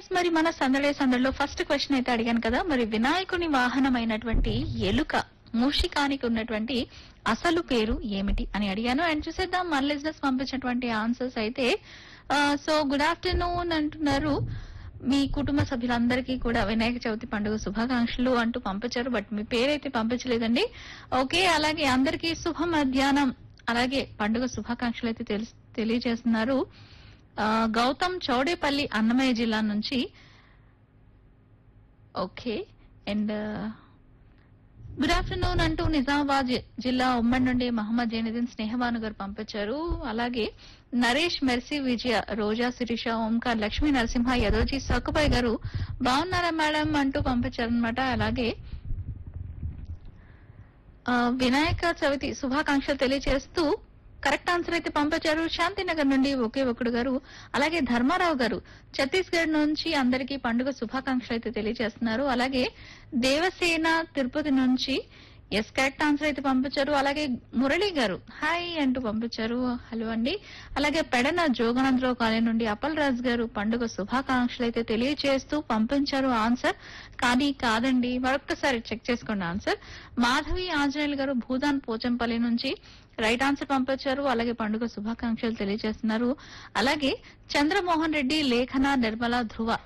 yes మరి మన సందడే సందడిలో ఫస్ట్ క్వశ్చన్ అయితే అడిగాను కదా మరి వినాయకుని వాహనమైనటువంటి ఎలుక మూషికానికి ఉన్నటువంటి అసలు పేరు ఏమిటి అని అడిగాను అండ్ చూసేద్దాం మన లిజినెస్ పంపించినటువంటి ఆన్సర్స్ అయితే సో గుడ్ ఆఫ్టర్నూన్ అంటున్నారు మీ కుటుంబ సభ్యులందరికీ కూడా వినాయక చవితి పండుగ శుభాకాంక్షలు అంటూ పంపించారు బట్ మీ పేరైతే పంపించలేదండి ఓకే అలాగే అందరికీ శుభ మధ్యాహ్నం అలాగే పండుగ శుభాకాంక్షలు అయితే తెలు- తెలియజేస్తున్నారు ఆ, గౌతమ్ చౌడేపల్లి అన్నమయ్య జిల్లా నుంచి ఓకే అండ్ గుడ్ ఆఫ్టర్నూన్ అంటూ నిజామాబాద్ జి- జిల్లా ఉమ్మడి నుండి మహమ్మద్ జైనుద్దీన్ స్నేహబాను గారు పంపించారు అలాగే నరేష్ మెర్సీ విజయ రోజా శిరీష ఓంకార్ లక్ష్మీ నరసింహ యదోజీ సక్కుబాయ్ గారు బాగున్నారా మేడం అంటూ పంపించారనమాట అలాగే ఆ, వినాయక చవితి శుభాకాంక్షలు తెలియజేస్తూ కరెక్ట్ ఆన్సర్ అయితే పంపించారు శాంతినగర్ నుండి ఒకే ఒకడు గారు అలాగే ధర్మారావు గారు ఛత్తీస్గఢ్ నుంచి అందరికీ పండుగ శుభాకాంక్షలు అయితే తెలియజేస్తున్నారు అలాగే దేవసేన తిరుపతి నుంచి ఎస్ కరెక్ట్ ఆన్సర్ అయితే పంపించారు అలాగే మురళి గారు హాయ్ అంటూ పంపించారు హలో అండి అలాగే పెడన జోగనందరావు కాలనీ నుండి అప్పల్ రాజ్ గారు పండుగ శుభాకాంక్షలు అయితే తెలియజేస్తూ పంపించారు ఆన్సర్ కానీ కాదండి మరొకసారి చెక్ చేసుకోండి ఆన్సర్ మాధవి ఆంజనేయులు గారు భూదాన్ పోచంపల్లి నుంచి రైట్ ఆన్సర్ పంపించారు అలాగే పండుగ శుభాకాంక్షలు తెలియజేస్తున్నారు అలాగే చంద్రమోహన్ రెడ్డి లేఖన నిర్మల ధ్రువ